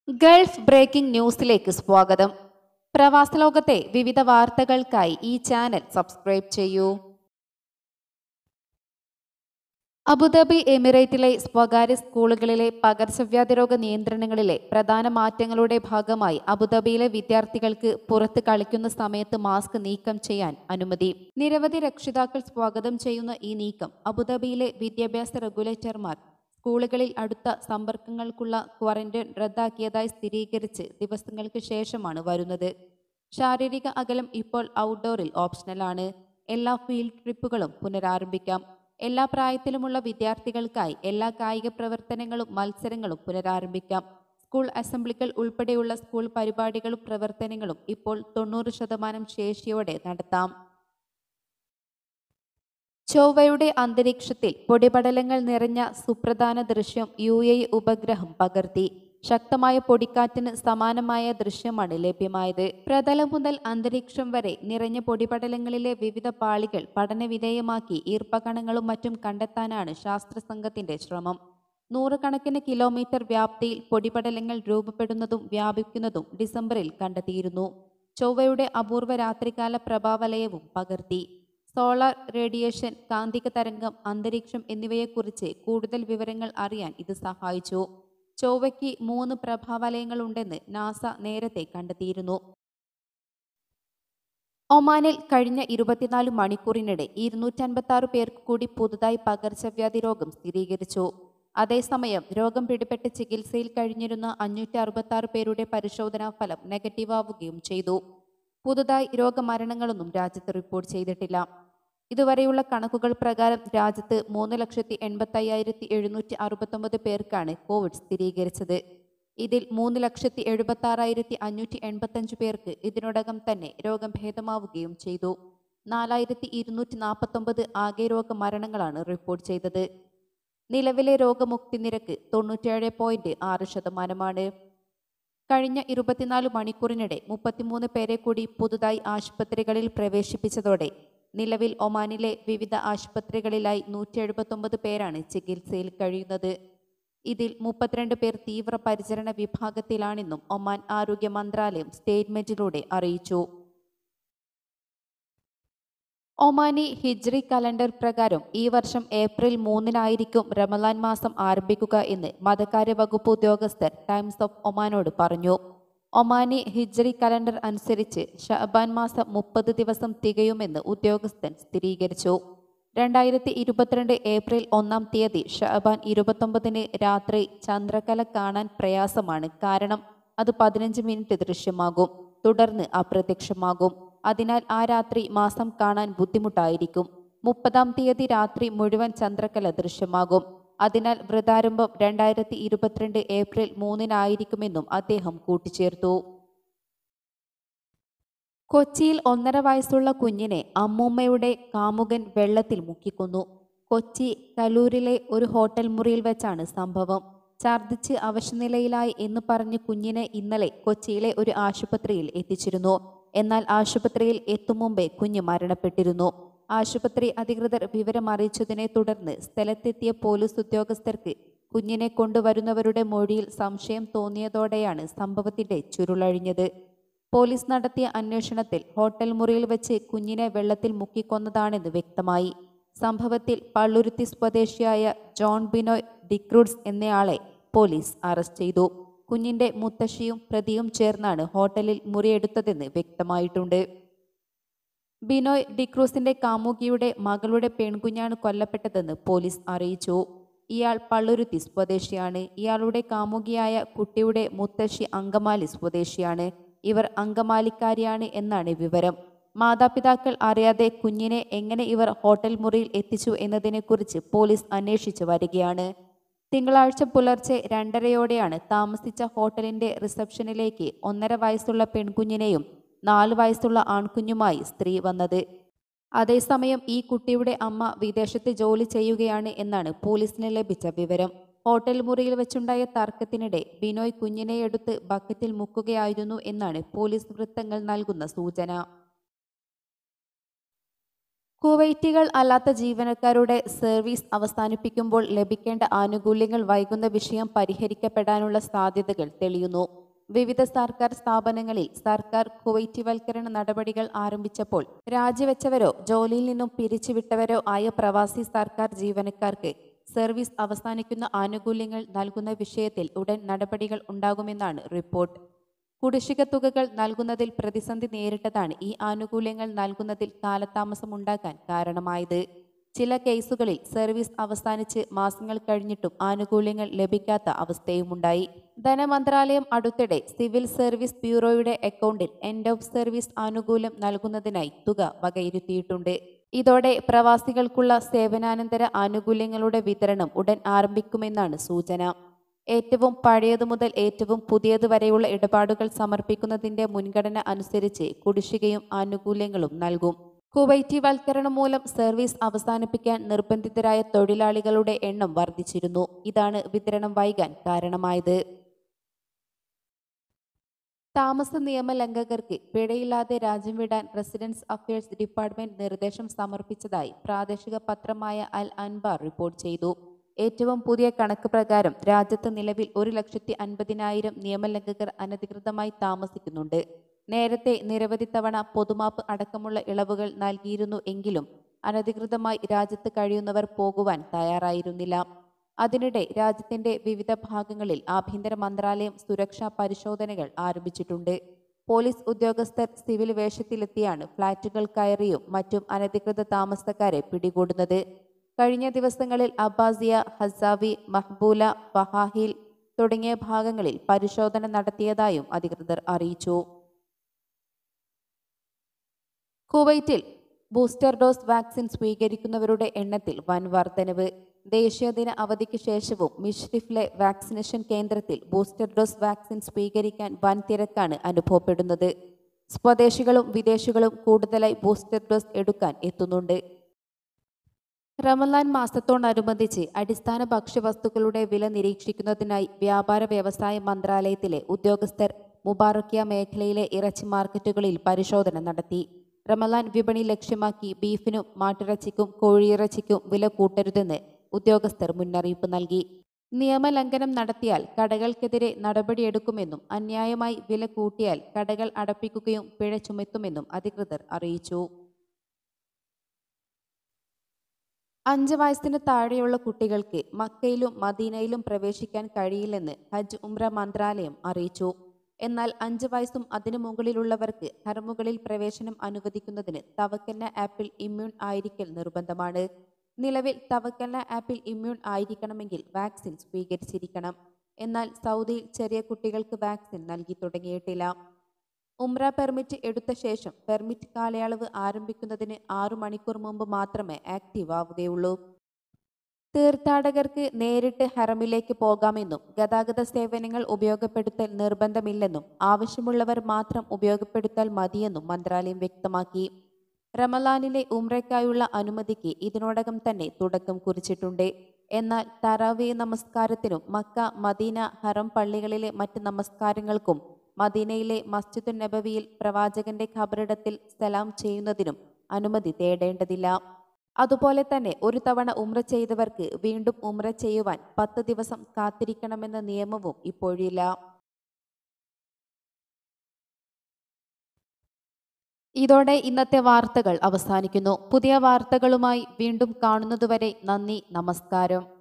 Gulf breaking ന്യൂസിലേക്ക് സ്വാഗതം പ്രവാസ ലോകത്തെ വിവിധ വാർത്തകൾക്കായി ഈ ചാനൽ സബ്സ്ക്രൈബ് ചെയ്യൂ അബുദാബി എമിറേറ്റിലെ സ്വകാര്യ സ്കൂളുകളിലെ പകർച്ചവ്യാധി രോഗ നിയന്ത്രണങ്ങളിലെ പ്രധാന മാറ്റങ്ങളുടെ ഭാഗമായി അബുദാബിയിലെ വിദ്യാർത്ഥികൾക്ക് പുറത്ത് കളിക്കുന്ന സമയത്ത് മാസ്ക് നീക്കം ചെയ്യാൻ അനുമതി നിരവധി രക്ഷിതാക്കൾ സ്വാഗതം ചെയ്യുന്ന ഈ നീക്കം അബുദാബിയിലെ വിദ്യാഭ്യാസ റെഗുലേറ്റർമാർ സ്കൂളുകളിൽ അടുത്ത സമ്പർക്കങ്ങൾക്കുള്ള ക്വാറന്റൈൻ റദ്ദാക്കിയതായി സ്ഥിരീകരിച്ച് ദിവസങ്ങൾക്ക് ശേഷമാണ് വരുന്നത് ശാരീരിക അകലം ഇപ്പോൾ ഔട്ട്ഡോറിൽ ഓപ്ഷണലാണ് എല്ലാ ഫീൽഡ് ട്രിപ്പുകളും പുനരാരംഭിക്കാം എല്ലാ പ്രായത്തിലുമുള്ള വിദ്യാർത്ഥികൾക്കായി എല്ലാ കായിക പ്രവർത്തനങ്ങളും മത്സരങ്ങളും പുനരാരംഭിക്കാം സ്കൂൾ അസംബ്ലികൾ ഉൾപ്പെടെയുള്ള സ്കൂൾ പരിപാടികളും പ്രവർത്തനങ്ങളും ഇപ്പോൾ തൊണ്ണൂറ് ശതമാനം ശേഷിയോടെ നടത്താം ചൊവ്വയുടെ അന്തരീക്ഷത്തിൽ പൊടിപടലങ്ങൾ നിറഞ്ഞ സുപ്രധാന ദൃശ്യം യു എ ഉപഗ്രഹം പകർത്തി ശക്തമായ പൊടിക്കാറ്റിന് സമാനമായ ദൃശ്യമാണ് ലഭ്യമായത് പ്രതലം മുതൽ അന്തരീക്ഷം വരെ നിറഞ്ഞ പൊടിപടലങ്ങളിലെ വിവിധ പാളികൾ പഠനവിധേയമാക്കി ഈർപ്പകണങ്ങളും മറ്റും കണ്ടെത്താനാണ് ശാസ്ത്ര സംഘത്തിന്റെ ശ്രമം നൂറുകണക്കിന് കിലോമീറ്റർ വ്യാപ്തിയിൽ പൊടിപടലങ്ങൾ രൂപപ്പെടുന്നതും വ്യാപിക്കുന്നതും ഡിസംബറിൽ കണ്ടെത്തിയിരുന്നു ചൊവ്വയുടെ അപൂർവ രാത്രികാല പ്രഭാവലയവും പകർത്തി സോളാർ റേഡിയേഷൻ കാന്തിക തരംഗം അന്തരീക്ഷം എന്നിവയെക്കുറിച്ച് കൂടുതൽ വിവരങ്ങൾ അറിയാൻ ഇത് സഹായിച്ചു ചൊവ്വയ്ക്ക് മൂന്ന് പ്രഭാവലയങ്ങളുണ്ടെന്ന് നാസ നേരത്തെ കണ്ടെത്തിയിരുന്നു ഒമാനിൽ കഴിഞ്ഞ ഇരുപത്തിനാല് മണിക്കൂറിനിടെ ഇരുന്നൂറ്റൻപത്തി ആറ് പേർക്ക് കൂടി പുതുതായി പകർച്ചവ്യാധി രോഗം സ്ഥിരീകരിച്ചു അതേസമയം രോഗം പിടിപെട്ട് ചികിത്സയിൽ കഴിഞ്ഞിരുന്ന അഞ്ഞൂറ്റി അറുപത്തി ആറ് പേരുടെ പരിശോധനാ ഫലം നെഗറ്റീവ് ആവുകയും ചെയ്തു പുതുതായി രോഗമരണങ്ങളൊന്നും രാജ്യത്ത് റിപ്പോർട്ട് ചെയ്തിട്ടില്ല ഇതുവരെയുള്ള കണക്കുകൾ പ്രകാരം രാജ്യത്ത് മൂന്ന് ലക്ഷത്തി എൺപത്തി അയ്യായിരത്തി എഴുന്നൂറ്റി അറുപത്തൊമ്പത് പേർക്കാണ് കോവിഡ് സ്ഥിരീകരിച്ചത് ഇതിൽ മൂന്ന് ലക്ഷത്തി എഴുപത്തി ആറായിരത്തി അഞ്ഞൂറ്റി എൺപത്തഞ്ച് പേർക്ക് ഇതിനോടകം തന്നെ രോഗം ഭേദമാവുകയും ചെയ്തു നാലായിരത്തി ഇരുന്നൂറ്റി നാൽപ്പത്തൊമ്പത് ആകെ രോഗമരണങ്ങളാണ് റിപ്പോർട്ട് ചെയ്തത് നിലവിലെ രോഗമുക്തി നിരക്ക് തൊണ്ണൂറ്റേഴ് പോയിന്റ് ആറ് ശതമാനമാണ് കഴിഞ്ഞ ഇരുപത്തിനാല് മണിക്കൂറിനിടെ മുപ്പത്തിമൂന്ന് പേരെ കൂടി പുതുതായി ആശുപത്രികളിൽ പ്രവേശിപ്പിച്ചതോടെ നിലവിൽ ഒമാനിലെ വിവിധ ആശുപത്രികളിലായി നൂറ്റി എഴുപത്തൊമ്പത് പേരാണ് ചികിത്സയിൽ കഴിയുന്നത് ഇതിൽ മുപ്പത്തിരണ്ട് പേർ തീവ്രപരിചരണ വിഭാഗത്തിലാണെന്നും ഒമാൻ ആരോഗ്യ മന്ത്രാലയം സ്റ്റേറ്റ്മെന്റിലൂടെ അറിയിച്ചു ഒമാനി ഹിജ്രി കലണ്ടർ പ്രകാരം ഈ വർഷം ഏപ്രിൽ മൂന്നിനായിരിക്കും റമലാൻ മാസം ആരംഭിക്കുക എന്ന് മതകാര്യ വകുപ്പ് ഉദ്യോഗസ്ഥർ ടൈംസ് ഓഫ് ഒമാനോട് പറഞ്ഞു ഒമാനി ഹിജ്രി കലണ്ടർ അനുസരിച്ച് ഷഅബാൻ മാസം മുപ്പത് ദിവസം തികയുമെന്ന് ഉദ്യോഗസ്ഥൻ സ്ഥിരീകരിച്ചു രണ്ടായിരത്തി ഇരുപത്തിരണ്ട് ഏപ്രിൽ ഒന്നാം തീയതി ഷഅബാൻ ഇരുപത്തൊമ്പതിന് രാത്രി ചന്ദ്രകല കാണാൻ പ്രയാസമാണ് കാരണം അത് പതിനഞ്ച് മിനിറ്റ് ദൃശ്യമാകും തുടർന്ന് അപ്രത്യക്ഷമാകും അതിനാൽ ആ രാത്രി മാസം കാണാൻ ബുദ്ധിമുട്ടായിരിക്കും മുപ്പതാം തീയതി രാത്രി മുഴുവൻ ചന്ദ്രകല ദൃശ്യമാകും അതിനാൽ വ്രതാരംഭം രണ്ടായിരത്തി ഇരുപത്തിരണ്ട് ഏപ്രിൽ മൂന്നിനായിരിക്കുമെന്നും അദ്ദേഹം കൂട്ടിച്ചേർത്തു കൊച്ചിയിൽ ഒന്നര വയസ്സുള്ള കുഞ്ഞിനെ അമ്മൂമ്മയുടെ കാമുകൻ വെള്ളത്തിൽ മുക്കിക്കൊന്നു കൊച്ചി കലൂരിലെ ഒരു ഹോട്ടൽ മുറിയിൽ വെച്ചാണ് സംഭവം ഛർദിച്ച് അവശനിലയിലായി എന്ന് പറഞ്ഞ് കുഞ്ഞിനെ ഇന്നലെ കൊച്ചിയിലെ ഒരു ആശുപത്രിയിൽ എത്തിച്ചിരുന്നു എന്നാൽ ആശുപത്രിയിൽ എത്തും മുമ്പേ കുഞ്ഞ് മരണപ്പെട്ടിരുന്നു ആശുപത്രി അധികൃതർ വിവരം അറിയിച്ചതിനെ തുടർന്ന് സ്ഥലത്തെത്തിയ പോലീസ് ഉദ്യോഗസ്ഥർക്ക് കുഞ്ഞിനെ കൊണ്ടുവരുന്നവരുടെ മൊഴിയിൽ സംശയം തോന്നിയതോടെയാണ് സംഭവത്തിന്റെ ചുരുളഴിഞ്ഞത് പോലീസ് നടത്തിയ അന്വേഷണത്തിൽ ഹോട്ടൽ മുറിയിൽ വെച്ച് കുഞ്ഞിനെ വെള്ളത്തിൽ മുക്കിക്കൊന്നതാണെന്ന് വ്യക്തമായി സംഭവത്തിൽ പള്ളുരുത്തി സ്വദേശിയായ ജോൺ ബിനോയ് ഡിക്രൂഡ്സ് എന്നയാളെ പോലീസ് അറസ്റ്റ് ചെയ്തു കുഞ്ഞിന്റെ മുത്തശ്ശിയും പ്രതിയും ചേർന്നാണ് ഹോട്ടലിൽ മുറിയെടുത്തതെന്ന് വ്യക്തമായിട്ടുണ്ട് ബിനോയ് ഡിക്രൂസിന്റെ കാമുകിയുടെ മകളുടെ പെൺകുഞ്ഞാണ് കൊല്ലപ്പെട്ടതെന്ന് പോലീസ് അറിയിച്ചു ഇയാൾ പള്ളുരുത്തി സ്വദേശിയാണ് ഇയാളുടെ കാമുകിയായ കുട്ടിയുടെ മുത്തശ്ശി അങ്കമാലി സ്വദേശിയാണ് ഇവർ അങ്കമാലിക്കാരിയാണ് എന്നാണ് വിവരം മാതാപിതാക്കൾ അറിയാതെ കുഞ്ഞിനെ എങ്ങനെ ഇവർ ഹോട്ടൽ മുറിയിൽ എത്തിച്ചു എന്നതിനെക്കുറിച്ച് പോലീസ് അന്വേഷിച്ചു വരികയാണ് തിങ്കളാഴ്ച പുലർച്ചെ രണ്ടരയോടെയാണ് താമസിച്ച ഹോട്ടലിന്റെ റിസപ്ഷനിലേക്ക് ഒന്നര വയസ്സുള്ള പെൺകുഞ്ഞിനെയും നാല് വയസ്സുള്ള ആൺകുഞ്ഞുമായി സ്ത്രീ വന്നത് അതേസമയം ഈ കുട്ടിയുടെ അമ്മ വിദേശത്ത് ജോലി ചെയ്യുകയാണ് എന്നാണ് പോലീസിന് ലഭിച്ച വിവരം ഹോട്ടൽ മുറിയിൽ വെച്ചുണ്ടായ തർക്കത്തിനിടെ ബിനോയ് കുഞ്ഞിനെ എടുത്ത് ബക്കറ്റിൽ മുക്കുകയായിരുന്നു എന്നാണ് പോലീസ് വൃത്തങ്ങൾ നൽകുന്ന സൂചന കുവൈറ്റികൾ അല്ലാത്ത ജീവനക്കാരുടെ സർവീസ് അവസാനിപ്പിക്കുമ്പോൾ ലഭിക്കേണ്ട ആനുകൂല്യങ്ങൾ വൈകുന്ന വിഷയം പരിഹരിക്കപ്പെടാനുള്ള സാധ്യതകൾ തെളിയുന്നു വിവിധ സർക്കാർ സ്ഥാപനങ്ങളിൽ സർക്കാർ കുവൈറ്റിവൽക്കരണ നടപടികൾ ആരംഭിച്ചപ്പോൾ രാജിവെച്ചവരോ ജോലിയിൽ നിന്നും പിരിച്ചുവിട്ടവരോ ആയ പ്രവാസി സർക്കാർ ജീവനക്കാർക്ക് സർവീസ് അവസാനിക്കുന്ന ആനുകൂല്യങ്ങൾ നൽകുന്ന വിഷയത്തിൽ ഉടൻ നടപടികൾ ഉണ്ടാകുമെന്നാണ് റിപ്പോർട്ട് കുടിശ്ശിക തുകകൾ നൽകുന്നതിൽ പ്രതിസന്ധി നേരിട്ടതാണ് ഈ ആനുകൂല്യങ്ങൾ നൽകുന്നതിൽ കാലതാമസം ഉണ്ടാക്കാൻ കാരണമായത് ചില കേസുകളിൽ സർവീസ് അവസാനിച്ച് മാസങ്ങൾ കഴിഞ്ഞിട്ടും ആനുകൂല്യങ്ങൾ ലഭിക്കാത്ത അവസ്ഥയുമുണ്ടായി ധനമന്ത്രാലയം അടുത്തിടെ സിവിൽ സർവീസ് ബ്യൂറോയുടെ അക്കൗണ്ടിൽ എൻഡ് ഓഫ് സർവീസ് ആനുകൂല്യം നൽകുന്നതിനായി തുക വകയിരുത്തിയിട്ടുണ്ട് ഇതോടെ പ്രവാസികൾക്കുള്ള സേവനാനന്തര ആനുകൂല്യങ്ങളുടെ വിതരണം ഉടൻ ആരംഭിക്കുമെന്നാണ് സൂചന ഏറ്റവും പഴയതു മുതൽ ഏറ്റവും പുതിയത് വരെയുള്ള ഇടപാടുകൾ സമർപ്പിക്കുന്നതിന്റെ മുൻഗണന അനുസരിച്ച് കുടിശ്ശികയും ആനുകൂല്യങ്ങളും നൽകും കുവൈറ്റിവൽക്കരണം മൂലം സർവീസ് അവസാനിപ്പിക്കാൻ നിർബന്ധിതരായ തൊഴിലാളികളുടെ എണ്ണം വർദ്ധിച്ചിരുന്നു ഇതാണ് വിതരണം വൈകാൻ കാരണമായത് താമസ നിയമലംഘകർക്ക് പിഴയില്ലാതെ രാജ്യം വിടാൻ റെസിഡൻസ് അഫയേഴ്സ് ഡിപ്പാർട്ട്മെന്റ് നിർദ്ദേശം സമർപ്പിച്ചതായി പ്രാദേശിക പത്രമായ അൽ അൻബാർ റിപ്പോർട്ട് ചെയ്തു ഏറ്റവും പുതിയ കണക്ക് പ്രകാരം രാജ്യത്ത് നിലവിൽ ഒരു ലക്ഷത്തി അൻപതിനായിരം നിയമലംഘകർ അനധികൃതമായി താമസിക്കുന്നുണ്ട് നേരത്തെ നിരവധി തവണ പൊതുമാപ്പ് അടക്കമുള്ള ഇളവുകൾ നൽകിയിരുന്നു എങ്കിലും അനധികൃതമായി രാജ്യത്ത് കഴിയുന്നവർ പോകുവാൻ തയ്യാറായിരുന്നില്ല അതിനിടെ രാജ്യത്തിന്റെ വിവിധ ഭാഗങ്ങളിൽ ആഭ്യന്തര മന്ത്രാലയം സുരക്ഷാ പരിശോധനകൾ ആരംഭിച്ചിട്ടുണ്ട് പോലീസ് ഉദ്യോഗസ്ഥർ സിവിൽ വേഷത്തിലെത്തിയാണ് ഫ്ളാറ്റുകൾ കയറിയും മറ്റും അനധികൃത താമസക്കാരെ പിടികൂടുന്നത് കഴിഞ്ഞ ദിവസങ്ങളിൽ അബ്ബാസിയ ഹസാവി മഹ്ബൂല ഫഹാഹിൽ തുടങ്ങിയ ഭാഗങ്ങളിൽ പരിശോധന നടത്തിയതായും അധികൃതർ അറിയിച്ചു കുവൈറ്റിൽ ബൂസ്റ്റർ ഡോസ് വാക്സിൻ സ്വീകരിക്കുന്നവരുടെ എണ്ണത്തിൽ വൻ വർധനവ് ദേശീയദിന അവധിക്ക് ശേഷവും മിഷ്രിഫിലെ വാക്സിനേഷൻ കേന്ദ്രത്തിൽ ബൂസ്റ്റർ ഡോസ് വാക്സിൻ സ്വീകരിക്കാൻ വൻ തിരക്കാണ് അനുഭവപ്പെടുന്നത് സ്വദേശികളും വിദേശികളും കൂടുതലായി ബൂസ്റ്റർ ഡോസ് എടുക്കാൻ എത്തുന്നുണ്ട് റമലാൻ മാസത്തോടനുബന്ധിച്ച് അടിസ്ഥാന ഭക്ഷ്യവസ്തുക്കളുടെ വില നിരീക്ഷിക്കുന്നതിനായി വ്യാപാര വ്യവസായ മന്ത്രാലയത്തിലെ ഉദ്യോഗസ്ഥർ മുബാറക്കിയ മേഖലയിലെ ഇറച്ചി മാർക്കറ്റുകളിൽ പരിശോധന നടത്തി റമലാൻ വിപണി ലക്ഷ്യമാക്കി ബീഫിനും മാട്ടിറച്ചിക്കും കോഴിയിറച്ചിക്കും വില കൂട്ടരുതെന്ന് ഉദ്യോഗസ്ഥർ മുന്നറിയിപ്പ് നൽകി നിയമലംഘനം നടത്തിയാൽ കടകൾക്കെതിരെ നടപടിയെടുക്കുമെന്നും അന്യായമായി വില കൂട്ടിയാൽ കടകൾ അടപ്പിക്കുകയും പിഴ ചുമത്തുമെന്നും അധികൃതർ അറിയിച്ചു അഞ്ച് വയസ്സിന് താഴെയുള്ള കുട്ടികൾക്ക് മക്കയിലും മദീനയിലും പ്രവേശിക്കാൻ കഴിയില്ലെന്ന് ഹജ്ജ് ഉംറ മന്ത്രാലയം അറിയിച്ചു എന്നാൽ അഞ്ച് വയസ്സും അതിനു മുകളിലുള്ളവർക്ക് ഹർമുകളിൽ പ്രവേശനം അനുവദിക്കുന്നതിന് തവക്കന്ന ആപ്പിൽ ഇമ്മ്യൂൺ ആയിരിക്കൽ നിർബന്ധമാണ് നിലവിൽ തവക്കന്ന ആപ്പിൽ ഇമ്മ്യൂൺ ആയിരിക്കണമെങ്കിൽ വാക്സിൻ സ്വീകരിച്ചിരിക്കണം എന്നാൽ സൗദിയിൽ ചെറിയ കുട്ടികൾക്ക് വാക്സിൻ നൽകി തുടങ്ങിയിട്ടില്ല ഉംറ പെർമിറ്റ് എടുത്ത ശേഷം പെർമിറ്റ് കാലയളവ് ആരംഭിക്കുന്നതിന് ആറു മണിക്കൂർ മുമ്പ് മാത്രമേ ആക്റ്റീവ് ആവുകയുള്ളൂ തീർത്ഥാടകർക്ക് നേരിട്ട് ഹറമിലേക്ക് പോകാമെന്നും ഗതാഗത സേവനങ്ങൾ ഉപയോഗപ്പെടുത്തൽ നിർബന്ധമില്ലെന്നും ആവശ്യമുള്ളവർ മാത്രം ഉപയോഗപ്പെടുത്താൽ മതിയെന്നും മന്ത്രാലയം വ്യക്തമാക്കി റമലാനിലെ ഉംറയ്ക്കായുള്ള അനുമതിക്ക് ഇതിനോടകം തന്നെ തുടക്കം കുറിച്ചിട്ടുണ്ട് എന്നാൽ തറാവി നമസ്കാരത്തിനും മക്ക മദീന ഹറം പള്ളികളിലെ മറ്റ് നമസ്കാരങ്ങൾക്കും മദീനയിലെ മസ്ജിദുൻ നബവിയിൽ പ്രവാചകന്റെ ഖബറിടത്തിൽ സലാം ചെയ്യുന്നതിനും അനുമതി തേടേണ്ടതില്ല അതുപോലെ തന്നെ ഒരു തവണ ഉമ്ര ചെയ്തവർക്ക് വീണ്ടും ഉമ്ര ചെയ്യുവാൻ പത്ത് ദിവസം കാത്തിരിക്കണമെന്ന നിയമവും ഇപ്പോഴില്ല ഇതോടെ ഇന്നത്തെ വാർത്തകൾ അവസാനിക്കുന്നു പുതിയ വാർത്തകളുമായി വീണ്ടും കാണുന്നതുവരെ നന്ദി നമസ്കാരം